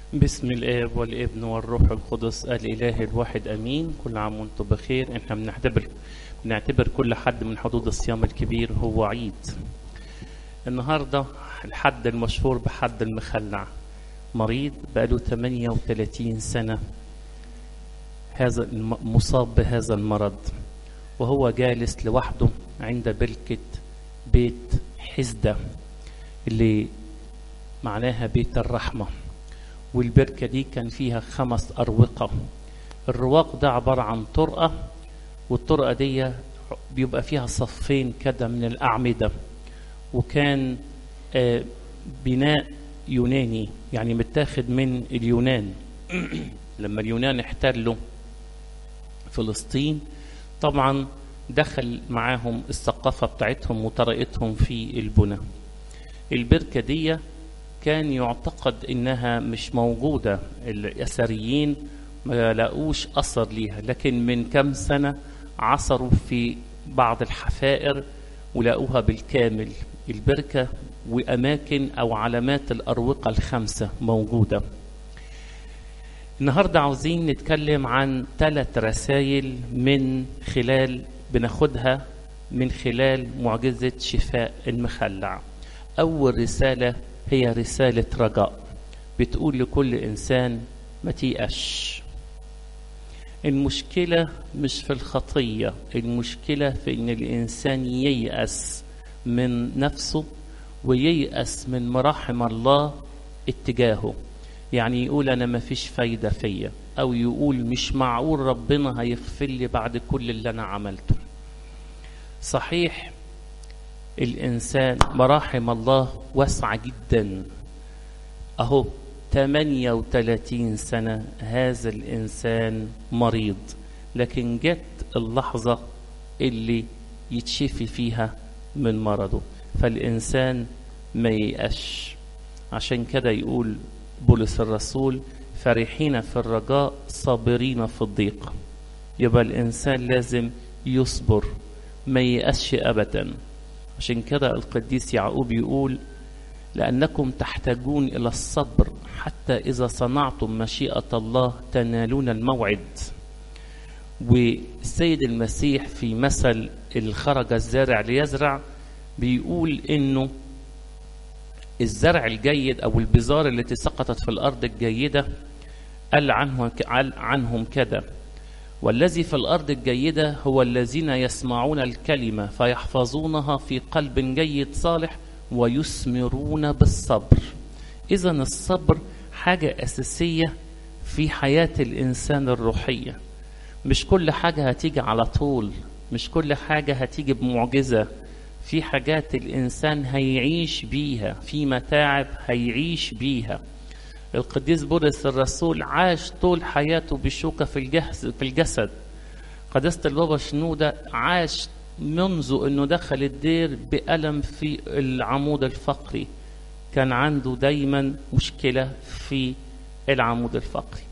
بسم الآب والابن والروح القدس الإله الواحد أمين كل عام وانتم بخير احنا بنعتبر بنعتبر كل حد من حدود الصيام الكبير هو عيد النهاردة الحد المشهور بحد المخلع مريض بقاله 38 سنة هذا الم- مصاب بهذا المرض وهو جالس لوحده عند بركة بيت حزدة اللي معناها بيت الرحمة والبركة دي كان فيها خمس أروقة الرواق ده عبارة عن طرقة والطرقة دي بيبقى فيها صفين كده من الأعمدة وكان آه، بناء يوناني يعني متاخد من اليونان لما اليونان احتلوا فلسطين طبعا دخل معاهم الثقافة بتاعتهم وطريقتهم في البنى البركة دي كان يعتقد انها مش موجودة الاثريين ما لاقوش اثر ليها لكن من كم سنة عثروا في بعض الحفائر ولقوها بالكامل البركة واماكن او علامات الاروقة الخمسة موجودة النهاردة عاوزين نتكلم عن ثلاث رسائل من خلال بناخدها من خلال معجزة شفاء المخلع أول رسالة هي رسالة رجاء بتقول لكل إنسان ما تيأش المشكلة مش في الخطية المشكلة في إن الإنسان ييأس من نفسه وييأس من مراحم الله اتجاهه يعني يقول أنا ما فيش فايدة فيا أو يقول مش معقول ربنا هيغفر لي بعد كل اللي أنا عملته صحيح الإنسان مراحم الله واسعة جدا أهو 38 سنة هذا الإنسان مريض لكن جت اللحظة اللي يتشفي فيها من مرضه فالإنسان ما ييأش عشان كده يقول بولس الرسول فرحين في الرجاء صابرين في الضيق يبقى الإنسان لازم يصبر ما ييأسش أبدا عشان كده القديس يعقوب يقول لأنكم تحتاجون إلى الصبر حتى إذا صنعتم مشيئة الله تنالون الموعد والسيد المسيح في مثل الخرج الزارع ليزرع بيقول إنه الزرع الجيد أو البذار التي سقطت في الأرض الجيدة قال عنه قال عنهم كده والذي في الأرض الجيدة هو الذين يسمعون الكلمة فيحفظونها في قلب جيد صالح ويثمرون بالصبر إذا الصبر حاجة أساسية في حياة الإنسان الروحية مش كل حاجة هتيجي على طول مش كل حاجة هتيجي بمعجزة في حاجات الإنسان هيعيش بيها في متاعب هيعيش بيها القديس بولس الرسول عاش طول حياته بشوكة في الجسد, في الجسد. قداسة البابا شنودة عاش منذ أنه دخل الدير بألم في العمود الفقري كان عنده دايما مشكلة في العمود الفقري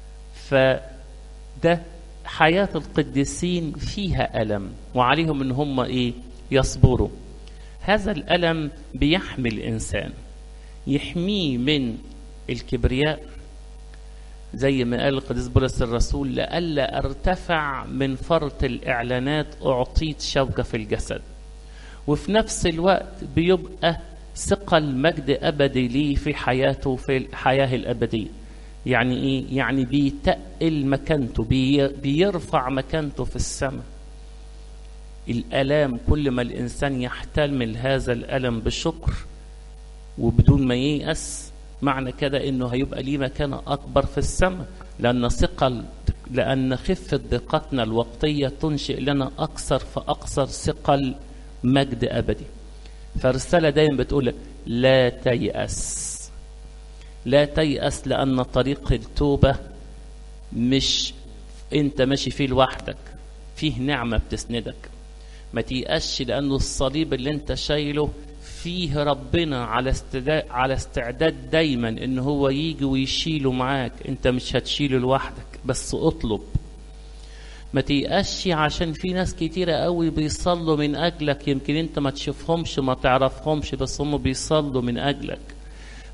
فده حياة القديسين فيها ألم وعليهم أن هم إيه يصبروا هذا الألم بيحمي الإنسان يحميه من الكبرياء زي ما قال القديس بولس الرسول لئلا ارتفع من فرط الإعلانات أعطيت شوكة في الجسد وفي نفس الوقت بيبقى ثقل مجد أبدي ليه في حياته في الحياة الأبدية يعني إيه؟ يعني بيتقل مكانته بي بيرفع مكانته في السماء الآلام كل ما الإنسان يحتمل هذا الألم بشكر وبدون ما ييأس معنى كده انه هيبقى ليه مكانة اكبر في السماء لان ثقل لان خفة دقتنا الوقتية تنشئ لنا اكثر فاكثر ثقل مجد ابدي فالرسالة دايما بتقول لا تيأس لا تيأس لان طريق التوبة مش انت ماشي فيه لوحدك فيه نعمة بتسندك ما تيأسش لانه الصليب اللي انت شايله فيه ربنا على استعداد على استعداد دايما ان هو يجي ويشيله معاك انت مش هتشيله لوحدك بس اطلب ما تيأسش عشان في ناس كتيرة قوي بيصلوا من أجلك يمكن أنت ما تشوفهمش ما تعرفهمش بس هم بيصلوا من أجلك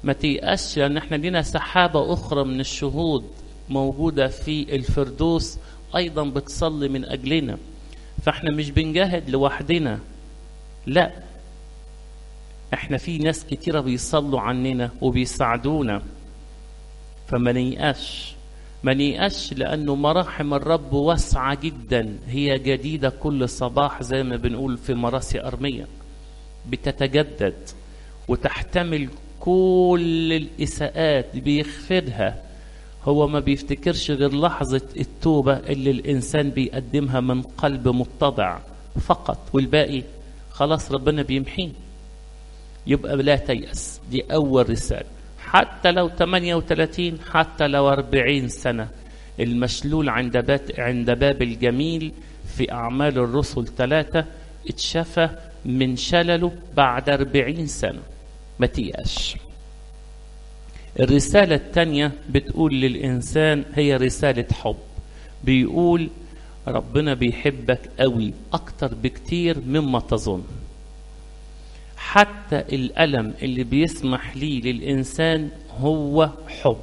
ما تيأسش لأن احنا لنا سحابة أخرى من الشهود موجودة في الفردوس أيضا بتصلي من أجلنا فاحنا مش بنجاهد لوحدنا لا احنا في ناس كتيرة بيصلوا عننا وبيساعدونا فما نيأسش ما نيأسش لأنه مراحم الرب واسعة جدا هي جديدة كل صباح زي ما بنقول في مراسي أرمية بتتجدد وتحتمل كل الإساءات بيغفرها هو ما بيفتكرش غير لحظة التوبة اللي الإنسان بيقدمها من قلب متضع فقط والباقي خلاص ربنا بيمحيه يبقى لا تيأس دي أول رسالة حتى لو 38 حتى لو 40 سنة المشلول عند بات عند باب الجميل في أعمال الرسل ثلاثة اتشفى من شلله بعد 40 سنة ما تيأسش الرسالة الثانية بتقول للإنسان هي رسالة حب بيقول ربنا بيحبك قوي أكتر بكتير مما تظن حتى الألم اللي بيسمح ليه للإنسان هو حب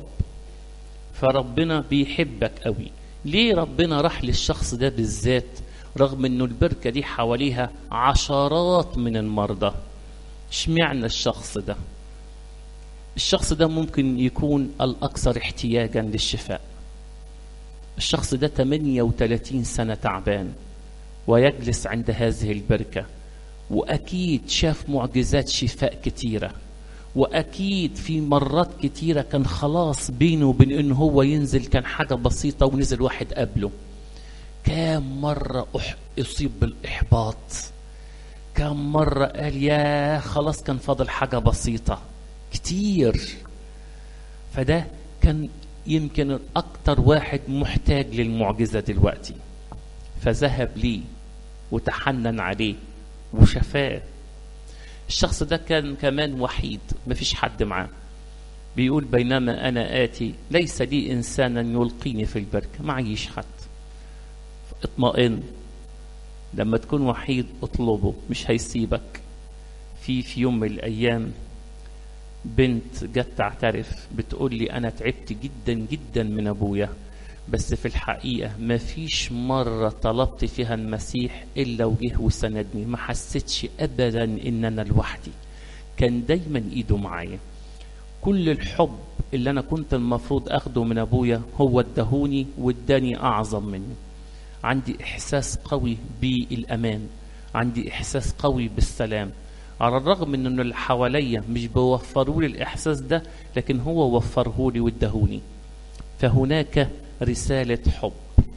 فربنا بيحبك قوي ليه ربنا راح للشخص ده بالذات رغم انه البركة دي حواليها عشرات من المرضى اشمعنى الشخص ده الشخص ده ممكن يكون الأكثر احتياجا للشفاء الشخص ده 38 سنة تعبان ويجلس عند هذه البركة وأكيد شاف معجزات شفاء كتيرة وأكيد في مرات كتيرة كان خلاص بينه وبين إنه هو ينزل كان حاجة بسيطة ونزل واحد قبله كام مرة أح... أصيب بالإحباط كام مرة قال يا خلاص كان فاضل حاجة بسيطة كتير فده كان يمكن أكتر واحد محتاج للمعجزة دلوقتي فذهب ليه وتحنن عليه وشفاه الشخص ده كان كمان وحيد مفيش حد معاه بيقول بينما أنا آتي ليس لي إنسانا يلقيني في البركة معيش حد اطمئن لما تكون وحيد اطلبه مش هيسيبك في في يوم من الأيام بنت جت تعترف بتقول لي أنا تعبت جدا جدا من أبويا بس في الحقيقة ما فيش مرة طلبت فيها المسيح إلا وجه وسندني ما حسيتش أبدا إن أنا لوحدي كان دايما إيده معايا كل الحب اللي أنا كنت المفروض أخده من أبويا هو ادهوني واداني أعظم منه عندي إحساس قوي بالأمان عندي إحساس قوي بالسلام على الرغم من أن اللي حواليا مش بيوفروا لي الإحساس ده لكن هو وفره لي وادهوني فهناك رسالة حب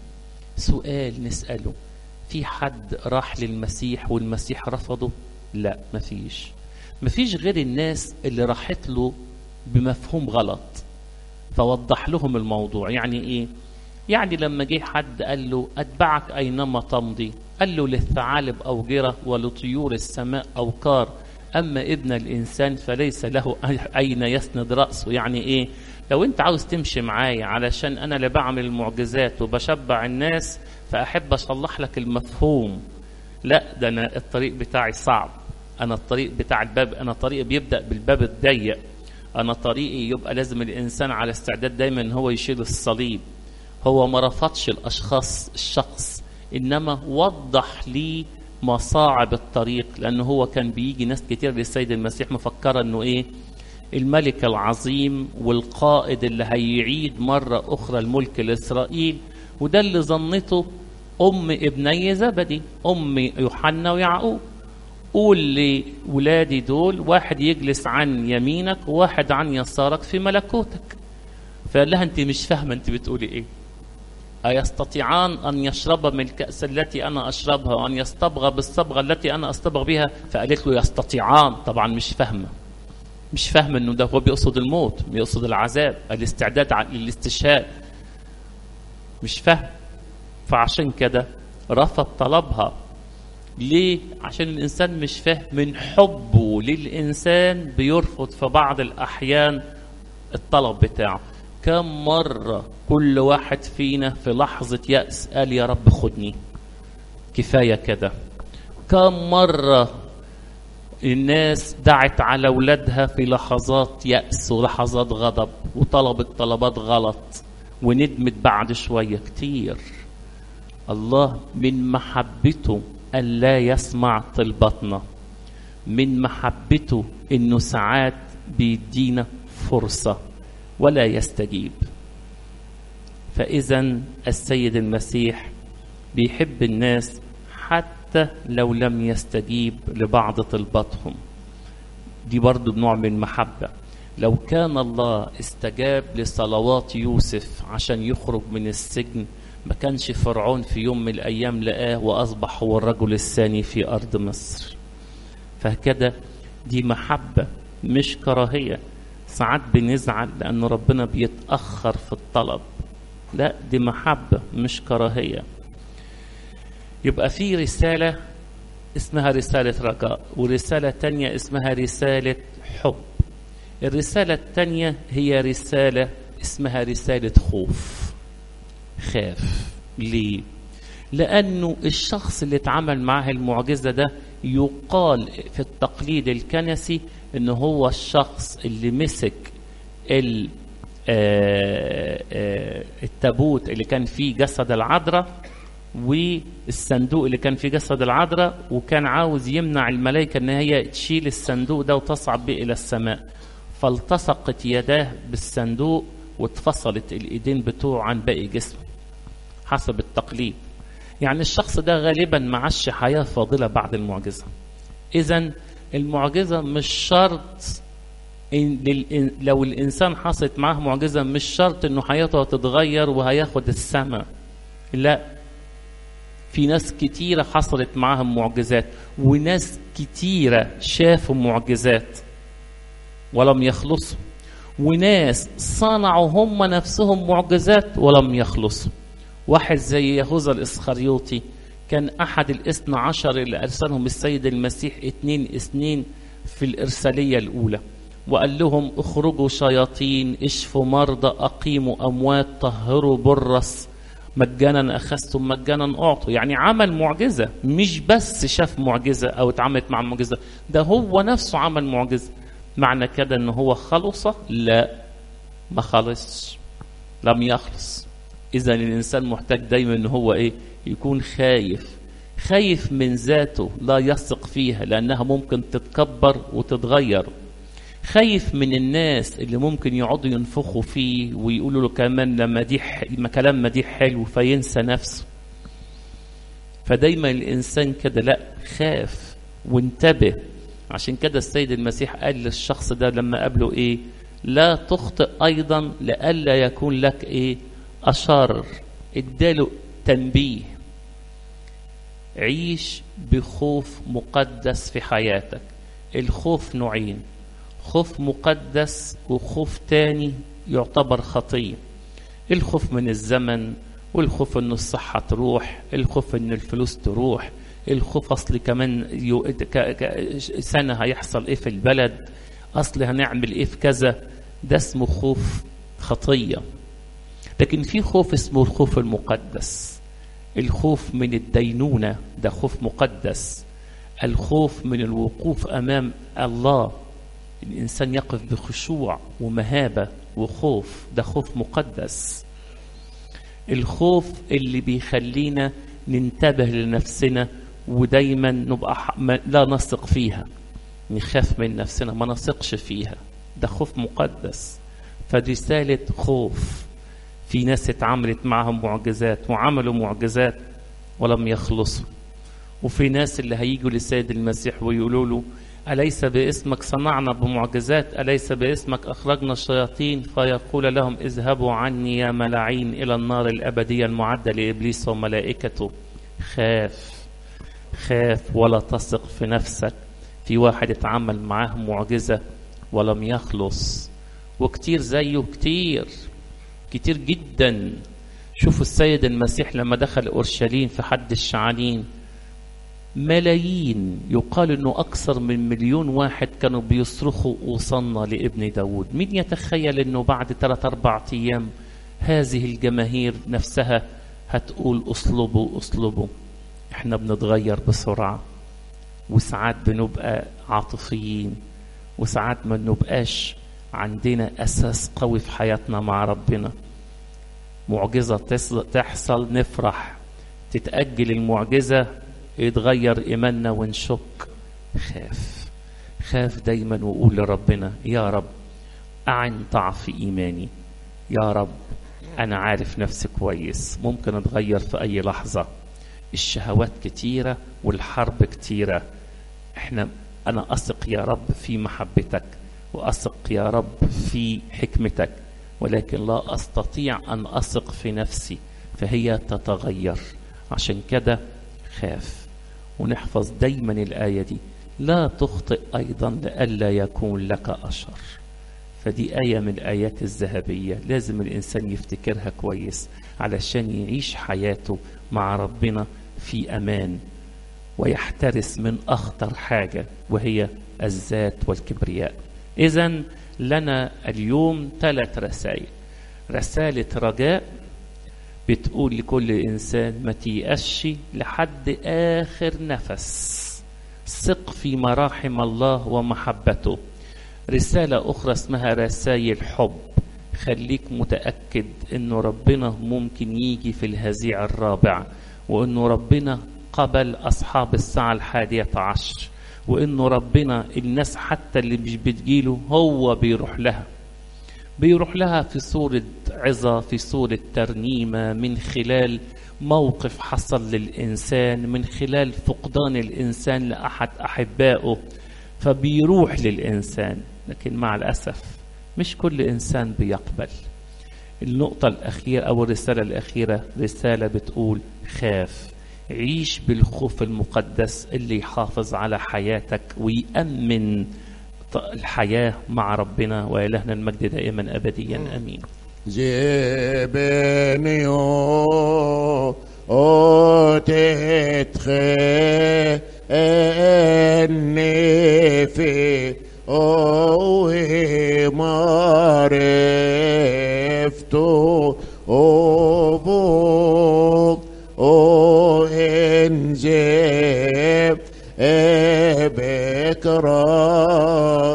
سؤال نسأله في حد راح للمسيح والمسيح رفضه لا مفيش مفيش غير الناس اللي راحت له بمفهوم غلط فوضح لهم الموضوع يعني ايه يعني لما جه حد قال له اتبعك اينما تمضي قال له للثعالب اوجره ولطيور السماء اوكار اما ابن الانسان فليس له اين يسند راسه يعني ايه لو انت عاوز تمشي معايا علشان انا اللي بعمل المعجزات وبشبع الناس فاحب اصلح لك المفهوم لا ده انا الطريق بتاعي صعب انا الطريق بتاع الباب انا طريقي بيبدا بالباب الضيق انا طريقي يبقى لازم الانسان على استعداد دايما ان هو يشيل الصليب هو ما رفضش الاشخاص الشخص انما وضح لي مصاعب الطريق لانه هو كان بيجي ناس كتير للسيد المسيح مفكره انه ايه الملك العظيم والقائد اللي هيعيد مرة أخرى الملك لإسرائيل وده اللي ظنته أم ابني زبدي أم يوحنا ويعقوب قول لولادي دول واحد يجلس عن يمينك وواحد عن يسارك في ملكوتك فقال لها انت مش فاهمه انت بتقولي ايه أيستطيعان أن يشرب من الكأس التي أنا أشربها وأن يصطبغ بالصبغة التي أنا أصطبغ بها فقالت له يستطيعان طبعا مش فاهمة مش فاهم انه ده هو بيقصد الموت بيقصد العذاب الاستعداد للاستشهاد مش فاهم فعشان كده رفض طلبها ليه عشان الانسان مش فاهم من حبه للانسان بيرفض في بعض الاحيان الطلب بتاعه كم مرة كل واحد فينا في لحظة يأس قال يا رب خدني كفاية كده كم مرة الناس دعت على أولادها في لحظات يأس ولحظات غضب وطلبت طلبات غلط وندمت بعد شوية كتير الله من محبته ألا يسمع طلباتنا من محبته إنه ساعات بيدينا فرصة ولا يستجيب فإذا السيد المسيح بيحب الناس حتى لو لم يستجيب لبعض طلباتهم دي برضو نوع من المحبة لو كان الله استجاب لصلوات يوسف عشان يخرج من السجن ما كانش فرعون في يوم من الأيام لقاه وأصبح هو الرجل الثاني في أرض مصر فهكذا دي محبة مش كراهية ساعات بنزعل لأن ربنا بيتأخر في الطلب لا دي محبة مش كراهية يبقى في رسالة اسمها رسالة رجاء ورسالة تانية اسمها رسالة حب الرسالة التانية هي رسالة اسمها رسالة خوف خاف ليه لأنه الشخص اللي اتعامل معاه المعجزة ده يقال في التقليد الكنسي ان هو الشخص اللي مسك ال التابوت اللي كان فيه جسد العذراء والصندوق اللي كان فيه جسد العذراء وكان عاوز يمنع الملائكة ان هي تشيل الصندوق ده وتصعد به الى السماء فالتصقت يداه بالصندوق واتفصلت الايدين بتوعه عن باقي جسمه حسب التقليد يعني الشخص ده غالبا ما عاش حياة فاضلة بعد المعجزة إذا المعجزة مش شرط إن لو الإنسان حصلت معاه معجزة مش شرط إنه حياته هتتغير وهياخد السماء لا في ناس كتيرة حصلت معاهم معجزات وناس كتيرة شافوا معجزات ولم يخلصوا وناس صنعوا هم نفسهم معجزات ولم يخلصوا واحد زي يهوذا الإسخريوطي كان أحد الاثنى عشر اللي أرسلهم السيد المسيح اثنين اثنين في الإرسالية الأولى وقال لهم اخرجوا شياطين اشفوا مرضى أقيموا أموات طهروا برص مجانا أخذتم مجانا أعطوا يعني عمل معجزة مش بس شاف معجزة أو اتعاملت مع المعجزة ده هو نفسه عمل معجزة معنى كده ان هو خلص لا ما خلصش لم يخلص اذا الانسان محتاج دايما ان هو ايه يكون خايف خايف من ذاته لا يثق فيها لانها ممكن تتكبر وتتغير خايف من الناس اللي ممكن يقعدوا ينفخوا فيه ويقولوا له كمان لما دي كلام مديح حلو فينسى نفسه فدايما الانسان كده لا خاف وانتبه عشان كده السيد المسيح قال للشخص ده لما قابله ايه لا تخطئ ايضا لئلا يكون لك ايه اشر اداله تنبيه عيش بخوف مقدس في حياتك الخوف نوعين خوف مقدس وخوف تاني يعتبر خطية الخوف من الزمن والخوف ان الصحة تروح الخوف ان الفلوس تروح الخوف اصل كمان يو... ك... ك... سنة هيحصل ايه في البلد اصل هنعمل ايه في كذا ده اسمه خوف خطية لكن في خوف اسمه الخوف المقدس الخوف من الدينونة ده خوف مقدس الخوف من الوقوف أمام الله الإنسان يقف بخشوع ومهابة وخوف ده خوف مقدس الخوف اللي بيخلينا ننتبه لنفسنا ودايما نبقى لا نثق فيها نخاف من نفسنا ما نثقش فيها ده خوف مقدس فرسالة خوف في ناس اتعاملت معهم معجزات وعملوا معجزات ولم يخلصوا وفي ناس اللي هيجوا للسيد المسيح ويقولوا له أليس باسمك صنعنا بمعجزات أليس باسمك أخرجنا الشياطين فيقول لهم اذهبوا عني يا ملاعين إلى النار الأبدية المعدة لإبليس وملائكته خاف خاف ولا تثق في نفسك في واحد اتعامل معاه معجزة ولم يخلص وكتير زيه كتير كتير جدا شوفوا السيد المسيح لما دخل أورشليم في حد الشعانين ملايين يقال انه اكثر من مليون واحد كانوا بيصرخوا وصلنا لابن داود مين يتخيل انه بعد ثلاث اربع ايام هذه الجماهير نفسها هتقول اصلبوا اصلبوا احنا بنتغير بسرعة وساعات بنبقى عاطفيين وساعات ما بنبقاش عندنا أساس قوي في حياتنا مع ربنا معجزة تحصل نفرح تتأجل المعجزة يتغير إيماننا ونشك خاف خاف دايما وقول لربنا يا رب أعن ضعف إيماني يا رب أنا عارف نفسي كويس ممكن أتغير في أي لحظة الشهوات كتيرة والحرب كتيرة احنا أنا أثق يا رب في محبتك وأثق يا رب في حكمتك ولكن لا أستطيع أن أثق في نفسي فهي تتغير عشان كده خاف ونحفظ دايما الآية دي لا تخطئ أيضا لئلا يكون لك أشر فدي آية من الآيات الذهبية لازم الإنسان يفتكرها كويس علشان يعيش حياته مع ربنا في أمان ويحترس من أخطر حاجة وهي الذات والكبرياء إذا لنا اليوم ثلاث رسائل رسالة رجاء بتقول لكل إنسان ما تيأسش لحد آخر نفس ثق في مراحم الله ومحبته رسالة أخرى اسمها رسائل حب خليك متأكد أنه ربنا ممكن يجي في الهزيع الرابع وأنه ربنا قبل أصحاب الساعة الحادية عشر وأنه ربنا الناس حتى اللي مش بتجيله هو بيروح لها بيروح لها في صورة عظة في صورة ترنيمة من خلال موقف حصل للإنسان من خلال فقدان الإنسان لأحد أحبائه فبيروح للإنسان لكن مع الأسف مش كل إنسان بيقبل النقطة الأخيرة أو الرسالة الأخيرة رسالة بتقول خاف عيش بالخوف المقدس اللي يحافظ على حياتك ويأمن الحياة مع ربنا وإلهنا المجد دائما أبديا أمين جبني او تتخني في او معرفتو او بوك او انجب بكرة